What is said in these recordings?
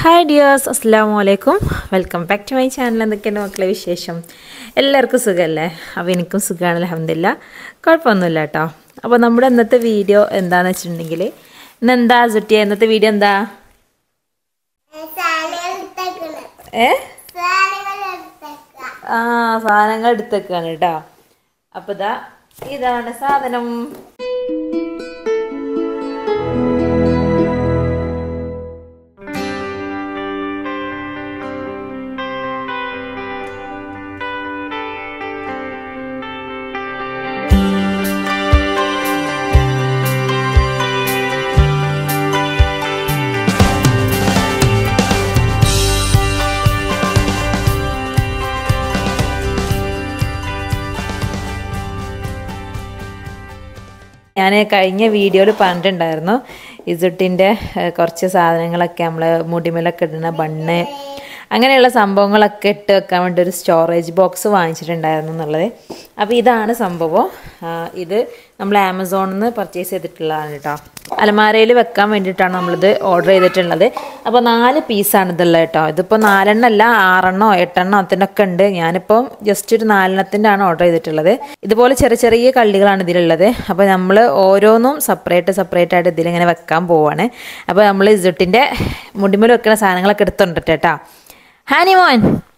Hi dears അസ്സാം വലൈക്കും welcome back to my channel എന്തൊക്കെയാണ് മക്കളെ വിശേഷം എല്ലാവർക്കും സുഖമല്ലേ അപ്പോൾ എനിക്കും സുഖമാണ് അലഹമില്ല കുഴപ്പമൊന്നുമില്ല കേട്ടോ അപ്പോൾ നമ്മുടെ ഇന്നത്തെ വീഡിയോ എന്താണെന്ന് വെച്ചിട്ടുണ്ടെങ്കിൽ ഇന്ന് എന്താ സുട്ടിയ ഇന്നത്തെ വീഡിയോ എന്താ ഏ ആ സാധനങ്ങൾ എടുത്തേക്കാണ് കേട്ടോ അപ്പോൾ ഇതാ ഇതാണ് സാധനം ഞാൻ കഴിഞ്ഞ വീഡിയോയിൽ പറഞ്ഞിട്ടുണ്ടായിരുന്നു ഇസുട്ടിൻ്റെ കുറച്ച് സാധനങ്ങളൊക്കെ നമ്മൾ മുടിമലൊക്കെ ഇടുന്ന ബണ്ണ് അങ്ങനെയുള്ള സംഭവങ്ങളൊക്കെ ഇട്ട് വെക്കാൻ വേണ്ടി ഒരു സ്റ്റോറേജ് ബോക്സ് വാങ്ങിച്ചിട്ടുണ്ടായിരുന്നു എന്നുള്ളത് അപ്പോൾ ഇതാണ് സംഭവം ആ, ഇത് നമ്മൾ ആമസോണിൽ നിന്ന് പർച്ചേസ് ചെയ്തിട്ടുള്ളതാണ് കേട്ടോ അലമാരയിൽ വെക്കാൻ വേണ്ടിയിട്ടാണ് നമ്മളിത് ഓർഡർ ചെയ്തിട്ടുള്ളത് അപ്പോൾ നാല് പീസാണ് ഇതുള്ളത് കേട്ടോ ഇതിപ്പോൾ നാലെണ്ണം അല്ല ആറെണ്ണോ എട്ടെണ്ണോ അതിനൊക്കെ ഉണ്ട് ഞാനിപ്പോൾ ജസ്റ്റ് ഒരു നാലെണ്ണത്തിൻ്റെ ആണ് ഓർഡർ ചെയ്തിട്ടുള്ളത് ഇതുപോലെ ചെറിയ ചെറിയ കള്ളികളാണ് ഇതിലുള്ളത് അപ്പോൾ നമ്മൾ ഓരോന്നും സെപ്പറേറ്റ് സെപ്പറേറ്റ് ആയിട്ട് ഇതിലിങ്ങനെ വെക്കാൻ പോവാണ് അപ്പോൾ നമ്മൾ ഇസുട്ടിൻ്റെ മുടിമേൽ വെക്കുന്ന സാധനങ്ങളൊക്കെ എടുത്തുണ്ട് കേട്ടോ ഹാനി മോൻ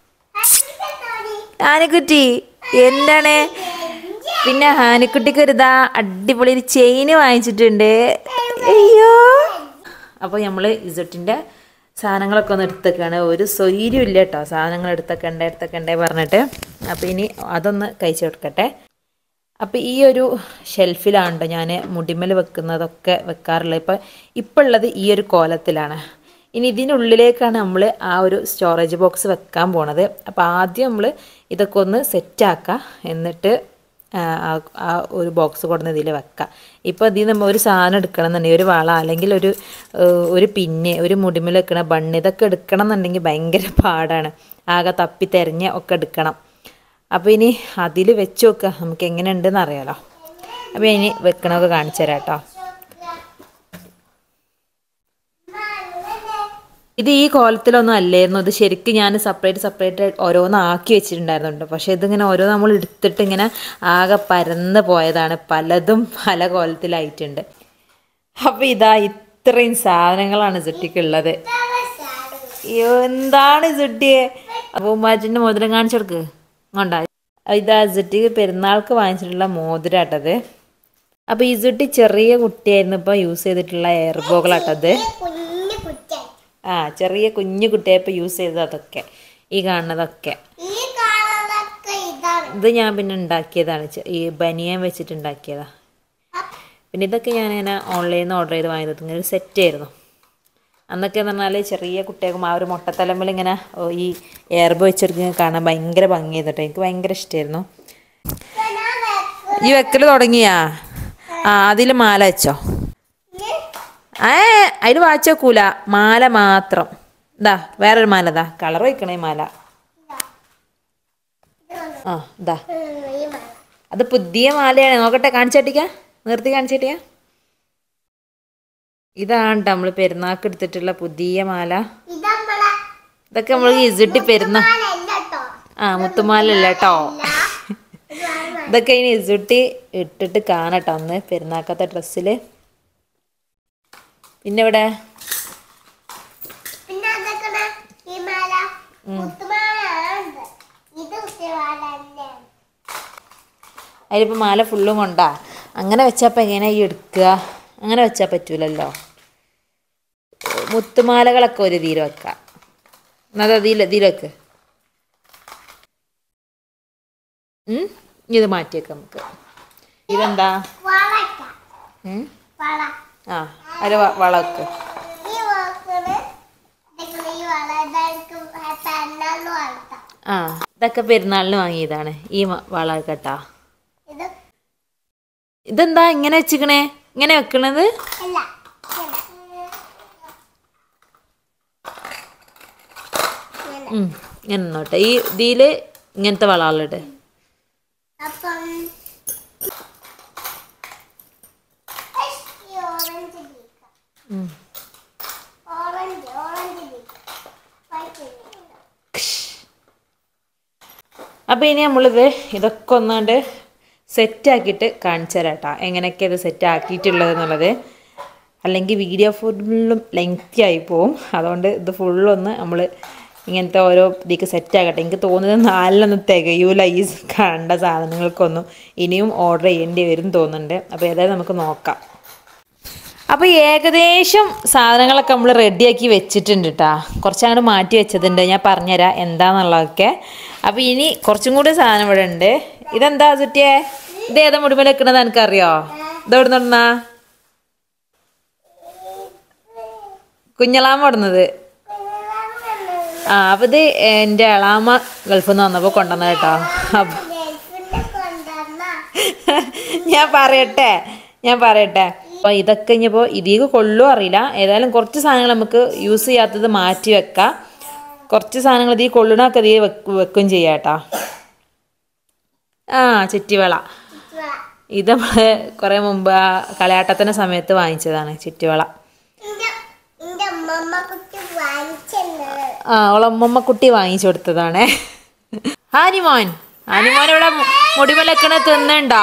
ഹാനിക്കുട്ടി എന്താണ് പിന്നെ ഹാനിക്കുട്ടിക്ക് ഒരു ഇതാ അടിപൊളി ഒരു ചെയിന് വാങ്ങിച്ചിട്ടുണ്ട് അയ്യോ അപ്പോൾ നമ്മൾ ഇസട്ടിൻ്റെ സാധനങ്ങളൊക്കെ ഒന്ന് എടുത്തേക്കാണ് ഒരു സ്വൈര്യം ഇല്ല കേട്ടോ സാധനങ്ങൾ എടുത്തേക്കണ്ടേ എടുത്തേക്കണ്ടേ പറഞ്ഞിട്ട് അപ്പോൾ ഇനി അതൊന്ന് കഴിച്ചു കൊടുക്കട്ടെ അപ്പോൾ ഈ ഒരു ഷെൽഫിലാണ് കേട്ടോ ഞാൻ മുടിമൽ വെക്കുന്നതൊക്കെ വെക്കാറുള്ളത് ഇപ്പോൾ ഇപ്പോൾ ഉള്ളത് ഈ ഒരു കോലത്തിലാണ് ഇനി ഇതിനുള്ളിലേക്കാണ് നമ്മൾ ആ ഒരു സ്റ്റോറേജ് ബോക്സ് വെക്കാൻ പോണത് അപ്പോൾ ആദ്യം നമ്മൾ ഇതൊക്കെ ഒന്ന് സെറ്റാക്കുക എന്നിട്ട് ആ, ആ- ആ ഒരു ബോക്സ് കൊടുന്ന് ഇതിൽ വെക്കാം ഇപ്പോൾ ഇതിൽ നമ്മൾ ഒരു സാധനം എടുക്കണം എന്നുണ്ടെങ്കിൽ ഒരു വള അല്ലെങ്കിൽ ഒരു ഏഹ്, ഒരു പിന്നെ ഒരു മുടിമിൽ വെക്കണ ബണ്ണ് ഇതൊക്കെ എടുക്കണം എന്നുണ്ടെങ്കിൽ ഭയങ്കര പാടാണ് ആകെ തപ്പി തെരഞ്ഞ് ഒക്കെ എടുക്കണം അപ്പോൾ ഇനി അതിൽ വെച്ച് നോക്കുക നമുക്ക് എങ്ങനെ ഉണ്ടെന്ന് അറിയാലോ അപ്പോൾ ഇനി വെക്കണമൊക്കെ കാണിച്ചു തരാം കേട്ടോ ഇത് ഈ കോലത്തിലൊന്നും അല്ലായിരുന്നു ഇത് ശരിക്കും ഞാൻ സെപ്പറേറ്റ് സെപ്പറേറ്റ് ഓരോന്ന് ആക്കി വെച്ചിട്ടുണ്ടായിരുന്നുണ്ട് പക്ഷേ ഇതിങ്ങനെ ഓരോ നമ്മൾ എടുത്തിട്ട് ഇങ്ങനെ ആകെ പരന്ന് പോയതാണ് പലതും പല കോലത്തിലായിട്ടുണ്ട് അപ്പോൾ ഇതാ ഇത്രയും സാധനങ്ങളാണ് സുട്ടിക്കുള്ളത് അയ്യോ എന്താണ് സുട്ടിയെ അപ്പോൾ ഉമ്മാച്ചിൻ്റെ മോതിരം കാണിച്ചു കൊടുക്ക് കൊണ്ടാ ഇതാ സുട്ടിക്ക് പെരുന്നാൾക്ക് വാങ്ങിച്ചിട്ടുള്ള മോതിരാട്ടത് അപ്പോൾ ഈ സുട്ടി ചെറിയ കുട്ടിയായിരുന്നു ഇപ്പോൾ യൂസ് ചെയ്തിട്ടുള്ള എയർബോകളാട്ടത് കുഞ്ഞു കുറ്റൻ ആ ചെറിയ കുഞ്ഞു കുട്ടിയായപ്പോൾ യൂസ് ചെയ്തത് അതൊക്കെ ഈ കാണുന്നതൊക്കെ ഈ കാണുന്നതൊക്കെ ഇതാണ് ഇത് ഞാൻ പിന്നെ ഉണ്ടാക്കിയതാണ് ചെ- ഈ ബനിയൻ വെച്ചിട്ട് ഉണ്ടാക്കിയതാ പിന്നെ ഇതൊക്കെ ഞാനിങ്ങനെ ഓൺലൈനിൽ നിന്ന് ഓർഡർ ചെയ്ത് വാങ്ങിയത് ഇങ്ങനെ ഒരു സെറ്റ് ആയിരുന്നു അന്നൊക്കെ എന്ന് പറഞ്ഞാൽ ചെറിയ കുട്ടികൾക്കും ആ ഒരു മുട്ടത്തലമ്പിൽ ഇങ്ങനെ ഓ, ഈ എയർബ് വെച്ചെടുക്കുന്ന കാണാൻ ഭയങ്കര ഭംഗിയായിരുന്നു കേട്ടോ എനിക്ക് ഭയങ്കര ഇഷ്ടമായിരുന്നു ഈ വെക്കൽ തുടങ്ങിയാ ആ അതിൽ മാല വെച്ചോ ഏ അതിൽ വാച്ച് വെക്കൂല മാല മാത്രം ഇതാ വേറൊരു മാല ഇതാ കളർ വയ്ക്കണേ മാല ആ ഇതാ ഈ മ- അത് പുതിയ മാലയാണ് നോക്കട്ടെ കാണിച്ചേട്ടിക്ക നിർത്തി കാണിച്ചേട്ടിക്ക ഇതാണ് ട്ടോ നമ്മള് പെരുന്നാൾക്ക് എടുത്തിട്ടുള്ള പുതിയ മാല ഇതമ്മളെ ഇതൊക്കെ നമ്മൾ ഇസിട്ടി പെരുന്നാ മാലല്ല ട്ടോ. ആ മുത്തുമാലല്ല കേട്ടോ ഇതൊക്കെ ഇനി ഇസുട്ടി ഇട്ടിട്ട് കാണട്ടോ അന്ന് പെരുന്നാക്കത്തെ ഡ്രസ്സിൽ പിന്നെ ഇവിടെ പിന്നെ അതൊക്കെ ഈ മാല മുത്തുമാലയാണ് ഇത് കുത്തിമാല തന്നെയാണ് അതിലിപ്പോൾ മാല ഫുള്ളും കൊണ്ടാ അങ്ങനെ വെച്ചപ്പോൾ എങ്ങനെ ഈ എടുക്കുക അങ്ങനെ വെച്ചാൽ പറ്റൂലല്ലോ മുത്തുമാലകളൊക്കെ ഒരു തീരെ വെക്കാം എന്നത് ഇതിൽ ഇതിൽ വെക്ക് ഉം? ഇനി ഇത് മാറ്റിയേക്കാം നമുക്ക് ഇതെന്താ വളക്ക ഉം? വള ആ അതിൽ വള വെക്ക് ഈ വളത്തിന് ഇതൊക്കെ ഈ വള ഇതായിരിക്കും പെണ്ണാന്ന് വളർത്താം ആ ഇതൊക്കെ പെരുന്നാളിന് വാങ്ങിയതാണ് ഈ മ- വള കേട്ടാ ഇത് ഇതെന്താ ഇങ്ങനെ വെച്ചിക്കണേ ഇങ്ങനെ വെക്കണത് അല്ല ഇങ്ങനെ. ഇങ്ങനെ. ഉം, ഇങ്ങനെ നോട്ടെ ഈ ഇതിൽ ഇങ്ങനത്തെ വളകളുണ്ട് അപ്പം ഈ ഓറഞ്ച് ലീക്ക ഉം. ഓറഞ്ച് ഓറഞ്ച് ലീക്ക അപ്പോൾ ഇനി നമ്മളിത് ഇതൊക്കെ ഒന്നാണ്ട് സെറ്റാക്കിയിട്ട് കാണിച്ചു തരാം കേട്ടോ എങ്ങനെയൊക്കെ ഇത് സെറ്റ് ആക്കിയിട്ടുള്ളത് എന്നുള്ളത് അല്ലെങ്കിൽ വീഡിയോ ഫുള്ളും ലെങ്തി ആയി പോവും അതുകൊണ്ട് ഇത് ഫുള്ളൊന്ന് നമ്മൾ ഇങ്ങനത്തെ ഓരോ ഇതിക്ക് സെറ്റ് ആക്കട്ടെ എനിക്ക് തോന്നുന്നത് നാലിലൊന്നും തികയൂല ഈ കണ്ട സാധനങ്ങൾക്കൊന്നും ഇനിയും ഓർഡർ ചെയ്യേണ്ടി വരും തോന്നുന്നുണ്ട് അപ്പോൾ ഏതായാലും നമുക്ക് നോക്കാം അപ്പോൾ ഏകദേശം സാധനങ്ങളൊക്കെ നമ്മൾ റെഡിയാക്കി വെച്ചിട്ടുണ്ട് കേട്ടോ കുറച്ചങ്ങോട്ട് മാറ്റി വെച്ചതുണ്ട് ഞാൻ പറഞ്ഞുതരാം എന്താന്നുള്ളതൊക്കെ അപ്പോൾ ഇനി കുറച്ചും കൂടി സാധനം ഇവിടെ ഉണ്ട് ഇതെന്താ ചുറ്റിയേ ഇത് ഏതാ മുടിമല വെക്കണത് എനിക്കറിയോ ഇതെവിടെ നിന്നാ കുഞ്ഞളാമ ഇടുന്നത് ആ അപ്പോൾ ഇത് എൻ്റെ എളാമ ഗൾഫിൽ നിന്ന് വന്നപ്പോൾ കൊണ്ടുവന്നത് കേട്ടോ അപ്പം ഗൾഫിന്റെ കൊണ്ടുവന്ന ഞാൻ പറയട്ടെ ഞാൻ പറയട്ടെ അപ്പോൾ ഇതൊക്കെ ഇനിയിപ്പോൾ ഇതിക്ക് കൊള്ളോ അറിയില്ല ഏതായാലും കുറച്ച് സാധനങ്ങൾ നമുക്ക് യൂസ് ചെയ്യാത്തത് മാറ്റി വെക്കാം കുറച്ച് സാധനങ്ങൾ ഇതിൽ കൊള്ളണമൊക്കെ ഇതിൽ വെക്കും ചെയ്യാം കേട്ടോ ആ ചുറ്റിവള ഇത് നമ്മൾ കുറേ മുമ്പ് ആ കളയാട്ടത്തിൻ്റെ സമയത്ത് വാങ്ങിച്ചതാണ് ചുറ്റിവള എന്റെ എന്റെ അമ്മമ്മ കുട്ടി വാങ്ങിച്ചെന്നത് ആ ഓളമ്മമ്മ കുട്ടി വാങ്ങിച്ചു കൊടുത്തതാണേ ഹാനിമോൻ ഹാനിമോൻ ഇവിടെ മു- മുടിമലക്കണ തിന്നണ്ടോ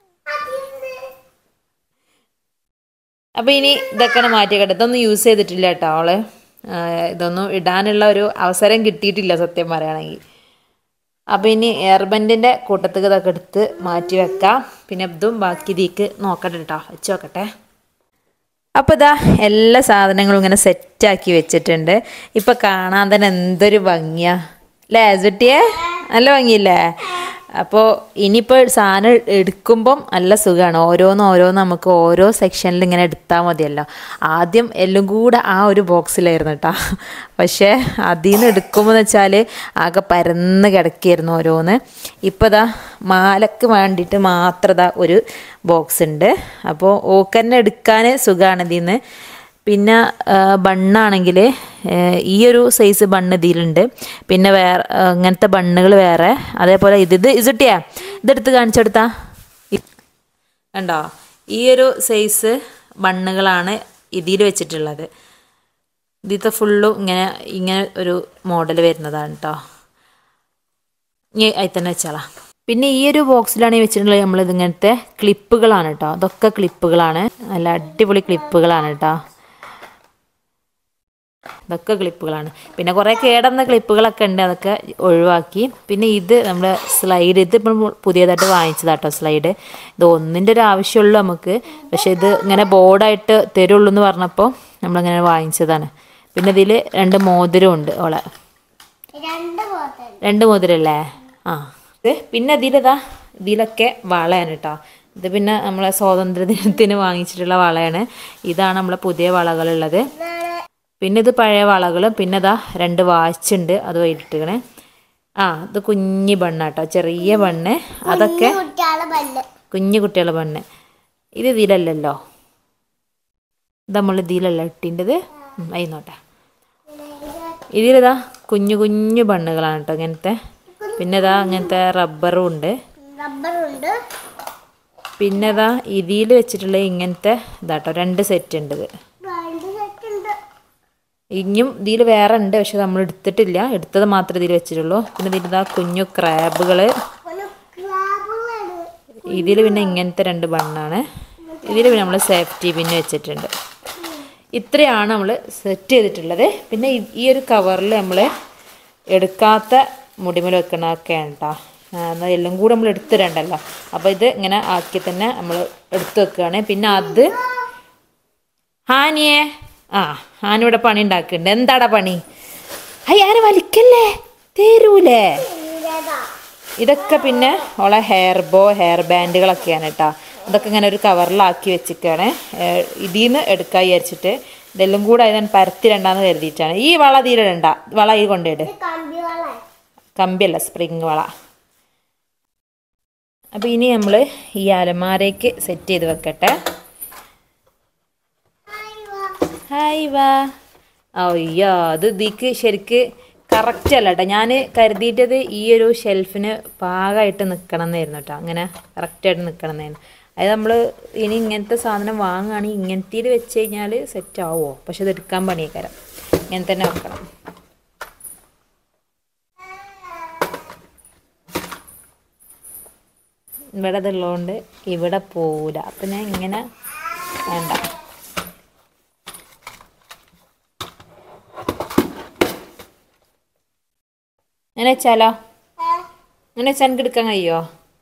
അപ്പൊ ഇനി ഇതൊക്കെ മാറ്റിക്കട്ടെ ഇതൊന്നും യൂസ് ചെയ്തിട്ടില്ല കേട്ടോ അവള് ആ, ഇതൊന്നും ഇടാനുള്ള ഒരു അവസരം കിട്ടിയിട്ടില്ല സത്യം പറയുകയാണെങ്കിൽ അപ്പം ഇനി എയർബൻഡിൻ്റെ കൂട്ടത്തേക്ക് ഇതൊക്കെ എടുത്ത് മാറ്റി വെക്കാം പിന്നെ ഇതും ബാക്കി ഇതിക്ക് നോക്കട്ടെ കേട്ടോ വെച്ച് നോക്കട്ടെ അപ്പോൾ ഇതാ എല്ലാ സാധനങ്ങളും ഇങ്ങനെ സെറ്റാക്കി വെച്ചിട്ടുണ്ട് ഇപ്പം കാണാൻ തന്നെ എന്തൊരു ഭംഗിയാ അല്ലേ സുട്ടിയെ നല്ല ഭംഗിയില്ലേ അപ്പോൾ ഇനിയിപ്പോൾ സാധനം എടുക്കുമ്പം നല്ല സുഖമാണ് ഓരോന്ന് ഓരോന്ന് നമുക്ക് ഓരോ സെക്ഷനിൽ ഇങ്ങനെ എടുത്താൽ മതിയല്ലോ ആദ്യം എല്ലാം കൂടെ ആ ഒരു ബോക്സിലായിരുന്നു കേട്ടോ പക്ഷേ അതിൽ നിന്ന് എടുക്കുമ്പോൾ വെച്ചാൽ ആകെ പരന്ന് കിടക്കുകയായിരുന്നു ഓരോന്ന് ഇപ്പോൾ ഇതാ മാലക്ക് വേണ്ടിയിട്ട് മാത്രം ഇതാ ഒരു ബോക്സ് ഉണ്ട് അപ്പോൾ ഓക്കന്നെ എടുക്കാൻ സുഖമാണ് ഇതിൽ നിന്ന് പിന്നെ ബണ്ണാണെങ്കിൽ ഈ ഒരു സൈസ് ബണ്ണ് ഇതിലുണ്ട് പിന്നെ വേറെ ആ, ഇങ്ങനത്തെ ബണ്ണുകൾ വേറെ അതേപോലെ ഇത് ഇത് ഇസിട്ടിയാ ഇതെടുത്ത് കാണിച്ചെടുത്താ ഇ- കണ്ടോ ഈ ഒരു സൈസ് ബണ്ണുകളാണ് ഇതിൽ വെച്ചിട്ടുള്ളത് ഇതിലത്തെ ഫുള്ളും ഇങ്ങനെ ഇങ്ങനെ ഒരു മോഡൽ വരുന്നതാണ് കേട്ടോ ഇനി അതിൽ തന്നെ വെച്ചാളാം പിന്നെ ഈ ഒരു ബോക്സിലാണ് വെച്ചിട്ടുള്ളത് നമ്മളിത് ഇങ്ങനത്തെ ക്ലിപ്പുകളാണ് കേട്ടോ അതൊക്കെ ക്ലിപ്പുകളാണ് നല്ല അടിപൊളി ക്ലിപ്പുകളാണ് കേട്ടോ ഇതൊക്കെ ക്ലിപ്പുകളാണ് പിന്നെ കുറേ കേടന്ന ക്ലിപ്പുകളൊക്കെ ഉണ്ട് അതൊക്കെ ഒഴിവാക്കി പിന്നെ ഇത് നമ്മുടെ സ്ലൈഡ് ഇത് ഇപ്പം പുതിയതായിട്ട് വാങ്ങിച്ചതാട്ടോ സ്ലൈഡ് ഇത് ഒന്നിൻ്റെ ഒരു ആവശ്യമുള്ളൂ നമുക്ക് പക്ഷെ ഇത് ഇങ്ങനെ ബോർഡായിട്ട് തരുള്ളൂ എന്ന് പറഞ്ഞപ്പോൾ നമ്മളിങ്ങനെ വാങ്ങിച്ചതാണ് പിന്നെ ഇതിൽ രണ്ട് മോതിരം ഉണ്ട് ഓളെ രണ്ട് ബോത്തൽ രണ്ട് മോതിരല്ലേ ആ ഇത് പിന്നെ ഇതിലിതാ ഇതിലൊക്കെ വളയാണ് കേട്ടോ ഇത് പിന്നെ നമ്മളെ സ്വാതന്ത്ര്യ ദിനത്തിന് വാങ്ങിച്ചിട്ടുള്ള വളയാണ് ഇതാണ് നമ്മളെ പുതിയ വളകളുള്ളത് പിന്നെ ഇത് പഴയ വളകളും പിന്നെ ഇതാ രണ്ട് വാച്ച് ഉണ്ട് അത് ഇട്ടിക്കണേ ആ ഇത് കുഞ്ഞി ബണ്ണാട്ടോ ചെറിയ ബണ്ണ് അതൊക്കെ കുട്ടികളെ പല്ല് കുഞ്ഞു കുട്ടികളെ ബണ്ണ് ഇത് ഇതിലല്ലല്ലോ ഇത് നമ്മൾ ഇതിലല്ല ഇട്ടിൻ്റെത് അയിന്നോട്ടെ ഇതിലിതാ കുഞ്ഞു കുഞ്ഞു ബണ്ണുകളാണ് കേട്ടോ ഇങ്ങനത്തെ പിന്നെ ഇതാ അങ്ങനത്തെ റബ്ബറും ഉണ്ട് റബ്ബറുണ്ട് പിന്നെ ഇതാ ഇതിൽ വെച്ചിട്ടുള്ള ഇങ്ങനത്തെ ഇതാട്ടോ രണ്ട് സെറ്റ് ഉണ്ട് ഇത് രണ്ട് സെറ്റ് ഉണ്ട് ഇനിയും ഇതിൽ വേറെ ഉണ്ട് പക്ഷെ നമ്മൾ എടുത്തിട്ടില്ല എടുത്തത് മാത്രമേ ഇതിൽ വെച്ചിട്ടുള്ളൂ പിന്നെ ഇതിൽ ഇതാ കുഞ്ഞു ക്രാബുകൾ ഒരു ക്രാബുകളാണ് ഇതിൽ പിന്നെ ഇങ്ങനത്തെ രണ്ട് ബണ്ണാണ് ഇതിൽ പിന്നെ നമ്മൾ സേഫ്റ്റി പിന്നെ വെച്ചിട്ടുണ്ട് ഇത്രയാണ് നമ്മൾ സെറ്റ് ചെയ്തിട്ടുള്ളത് പിന്നെ ഈ- ഈ ഒരു കവറിൽ നമ്മൾ എടുക്കാത്ത മുടിമൽ വെക്കണതൊക്കെയാണ് കേട്ടോ എന്നാൽ എല്ലാം കൂടെ നമ്മൾ എടുത്തിടണ്ടല്ലോ അപ്പോൾ ഇത് ഇങ്ങനെ ആക്കി തന്നെ നമ്മൾ എടുത്ത് വെക്കുകയാണ് പിന്നെ അത് ഹാനിയെ ആ ഹാനിവിടെ പണി ഉണ്ടാക്കുന്നുണ്ട് എന്താടാ പണി അയ്യ ആന വലിക്കല്ലേ തരൂലേ ഇതേതാ ഇതൊക്കെ പിന്നെ ഓളെ ഹെയർ ബോ ഹെയർ ബാൻഡുകളൊക്കെയാണ് കേട്ടോ ഇതൊക്കെ ഇങ്ങനെ ഒരു കവറിലാക്കി വെച്ചിരിക്കുകയാണ് ഇതിൽ നിന്ന് എടുക്കാൻ വിചാരിച്ചിട്ട് ഇതെല്ലാം കൂടെ അതിന് പരത്തിരണ്ടാന്ന് കരുതിയിട്ടാണ് ഈ വള തീരിടണ്ട വള ഈ കൊണ്ടിട് ഇത് കമ്പി വള കമ്പിയല്ല സ്പ്രിങ് വള അപ്പോൾ ഇനി നമ്മൾ ഈ അലമാരയ്ക്ക് സെറ്റ് ചെയ്ത് വെക്കട്ടെ ഹായ് വാ അയ്യോ അത് ഇതിക്ക് ശരിക്ക് കറക്റ്റ് അല്ല കേട്ടോ ഞാൻ കരുതിയിട്ടത് ഈ ഒരു ഷെൽഫിന് പാകമായിട്ട് നിൽക്കണം എന്നായിരുന്നു കേട്ടോ അങ്ങനെ കറക്റ്റായിട്ട് നിൽക്കണം എന്നായിരുന്നു അത് നമ്മൾ ഇനി ഇങ്ങനത്തെ സാധനം വാങ്ങുകയാണെങ്കിൽ ഇങ്ങനത്തേൽ വെച്ച് കഴിഞ്ഞാൽ സെറ്റ് ആവുമോ പക്ഷെ ഇത് എടുക്കാൻ പണിയേക്കാരം ഇങ്ങനെ തന്നെ വെക്കണം ഇവിടെ ഇതുള്ളതുകൊണ്ട് ഇവിടെ പോവില്ല അപ്പം ഞാൻ ഇങ്ങനെ വേണ്ട അങ്ങനെ വെച്ചാലോ അങ്ങനെ വെച്ചാൽ എനിക്ക് എടുക്കാൻ കഴിയുമോ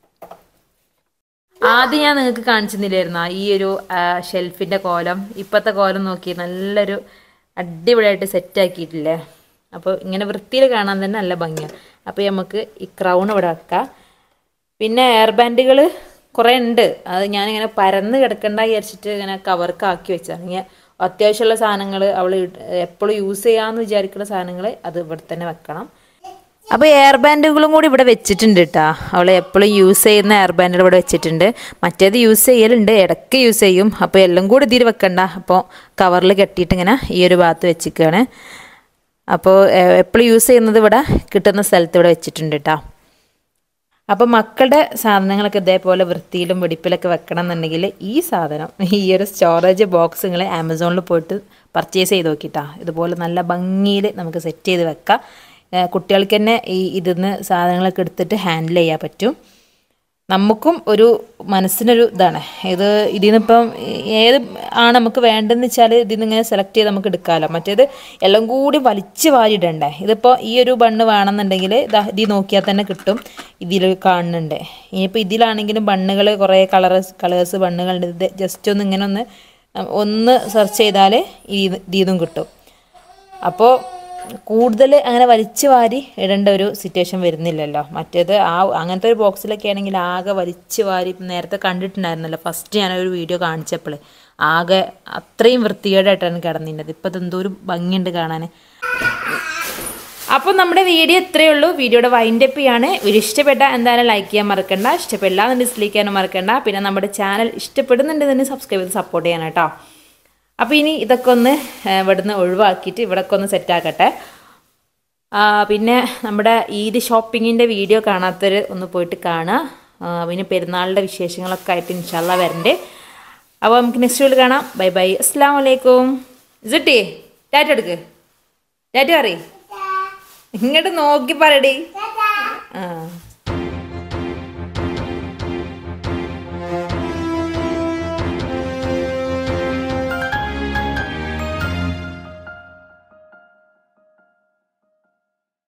ആദ്യം ഞാൻ നിങ്ങൾക്ക് കാണിച്ചിരുന്നില്ലായിരുന്ന ഈ ഒരു ഷെൽഫിൻ്റെ കോലം ഇപ്പോഴത്തെ കോലം നോക്കി നല്ലൊരു അടിപൊളിയായിട്ട് സെറ്റ് ആക്കിയിട്ടില്ലേ അപ്പോൾ ഇങ്ങനെ വൃത്തിയിൽ കാണാൻ തന്നെ നല്ല ഭംഗിയാണ് അപ്പോൾ നമുക്ക് ഈ ക്രൗൺ ഇവിടെ വെക്കാം പിന്നെ എയർ ബാൻഡുകൾ കുറേ ഉണ്ട് അത് ഞാനിങ്ങനെ പരന്ന് കിടക്കണ്ട വിചാരിച്ചിട്ട് ഇങ്ങനെ കവർക്ക് ആക്കി വെച്ചാണ് ഇങ്ങനെ അത്യാവശ്യമുള്ള സാധനങ്ങൾ അവൾ എപ്പോഴും യൂസ് ചെയ്യാമെന്ന് വിചാരിക്കുന്ന സാധനങ്ങൾ അത് ഇവിടെ തന്നെ വെക്കണം അപ്പോൾ എയർ ബാൻഡുകളും കൂടി ഇവിടെ വെച്ചിട്ടുണ്ട് കേട്ടോ അവൾ എപ്പോഴും യൂസ് ചെയ്യുന്ന എയർ ബാൻഡുകൾ ഇവിടെ വെച്ചിട്ടുണ്ട് മറ്റേത് യൂസ് ചെയ്യലുണ്ട് ഇടയ്ക്ക് യൂസ് ചെയ്യും അപ്പോൾ എല്ലാം കൂടി ഇതിൽ വെക്കണ്ട അപ്പോൾ കവറിൽ കെട്ടിയിട്ട് ഇങ്ങനെ ഈ ഒരു ഭാഗത്ത് വെച്ചിരിക്കുകയാണ് അപ്പോൾ എപ്പോഴും യൂസ് ചെയ്യുന്നത് ഇവിടെ കിട്ടുന്ന സ്ഥലത്ത് ഇവിടെ വെച്ചിട്ടുണ്ട് കേട്ടോ അപ്പോൾ മക്കളുടെ സാധനങ്ങളൊക്കെ ഇതേപോലെ വൃത്തിയിലും വെടിപ്പിലൊക്കെ വെക്കണം എന്നുണ്ടെങ്കിൽ ഈ സാധനം ഈ ഒരു സ്റ്റോറേജ് ബോക്സ് നിങ്ങൾ ആമസോണിൽ പോയിട്ട് പർച്ചേസ് ചെയ്ത് നോക്കിട്ടാ ഇതുപോലെ നല്ല ഭംഗിയിൽ നമുക്ക് സെറ്റ് ചെയ്ത് വെക്കാം ഏഹ് കുട്ടികൾക്ക് തന്നെ ഈ ഇതിന്ന് സാധനങ്ങളൊക്കെ എടുത്തിട്ട് ഹാൻഡിൽ ചെയ്യാൻ പറ്റും നമുക്കും ഒരു മനസ്സിനൊരു ഇതാണ് ഇത് ഇതിൽ നിന്നിപ്പം ഏത് ആണ് നമുക്ക് വേണ്ടതെന്ന് വെച്ചാൽ ഇതിൽ നിന്ന് ഇങ്ങനെ സെലക്ട് ചെയ്ത് നമുക്ക് എടുക്കാമല്ലോ മറ്റേത് എല്ലാം കൂടി വലിച്ച് വാരിടണ്ടേ ഇതിപ്പോൾ ഈ ഒരു ബണ്ണ് വേണമെന്നുണ്ടെങ്കിൽ ഇതാ ഇതിൽ നോക്കിയാൽ തന്നെ കിട്ടും ഇതിൽ കാണുന്നുണ്ട് ഇനിയിപ്പോൾ ഇതിലാണെങ്കിലും ബണ്ണുകൾ കുറേ കളേഴ്സ് കളേഴ്സ് ബണ്ണുകളുണ്ട് ഇത് ജസ്റ്റ് ഒന്ന് ഇങ്ങനെ ഒന്ന് ഒന്ന് സെർച്ച് ചെയ്താൽ ഈ ഇതിൽ നിന്നും കിട്ടും അപ്പോൾ കൂടുതൽ അങ്ങനെ വലിച്ചു വാരി ഇടേണ്ട ഒരു സിറ്റുവേഷൻ വരുന്നില്ലല്ലോ മറ്റേത് ആ അങ്ങനത്തെ ഒരു ബോക്സിലൊക്കെ ആണെങ്കിൽ ആകെ വലിച്ചു വാരി ഇപ്പം നേരത്തെ കണ്ടിട്ടുണ്ടായിരുന്നല്ലോ ഫസ്റ്റ് ഞാനൊരു വീഡിയോ കാണിച്ചപ്പോൾ ആകെ അത്രയും വൃത്തികേടായിട്ടാണ് കിടന്നിരുന്നത് ഇപ്പം അതെന്തോ ഒരു ഭംഗിയുണ്ട് കാണാൻ അപ്പോൾ നമ്മുടെ വീഡിയോ ഇത്രയേ ഉള്ളൂ വീഡിയോയുടെ വൈൻഡ് അപ്പ് ചെയ്യാണ് വീഡിയോ ഇഷ്ടപ്പെട്ട എന്തായാലും ലൈക്ക് ചെയ്യാൻ മറക്കണ്ട ഇഷ്ടപ്പെടില്ല എന്ന് ഡിസ്ലൈക്ക് ചെയ്യാനും മറക്കണ്ട പിന്നെ നമ്മുടെ ചാനൽ ഇഷ്ടപ്പെടുന്നുണ്ടെന്ന് സബ്സ്ക്രൈബ് ചെയ്ത് സപ്പോർട്ട് ചെയ്യണം കേട്ടോ അപ്പോൾ ഇനി ഇതൊക്കെ ഒന്ന് ഏഹ്, ഇവിടുന്ന് ഒഴിവാക്കിയിട്ട് ഇവിടൊക്കെ ഒന്ന് സെറ്റാക്കട്ടെ പിന്നെ നമ്മുടെ ഈദ് ഷോപ്പിങ്ങിൻ്റെ വീഡിയോ കാണാത്തവർ ഒന്ന് പോയിട്ട് കാണുക ആ, പിന്നെ പെരുന്നാളിൻ്റെ വിശേഷങ്ങളൊക്കെ ആയിട്ട് ഇൻഷാല്ല വരണ്ടേ അപ്പോൾ നമുക്ക് നെക്സ്റ്റ് വീഡിയോ കാണാം ബൈ ബൈ അസ്സാം വലൈക്കും ഇസട്ടി ടാറ്റ എടുക്ക് ടാറ്റ പറയും ഇങ്ങോട്ട് നോക്കി പറയടി ആ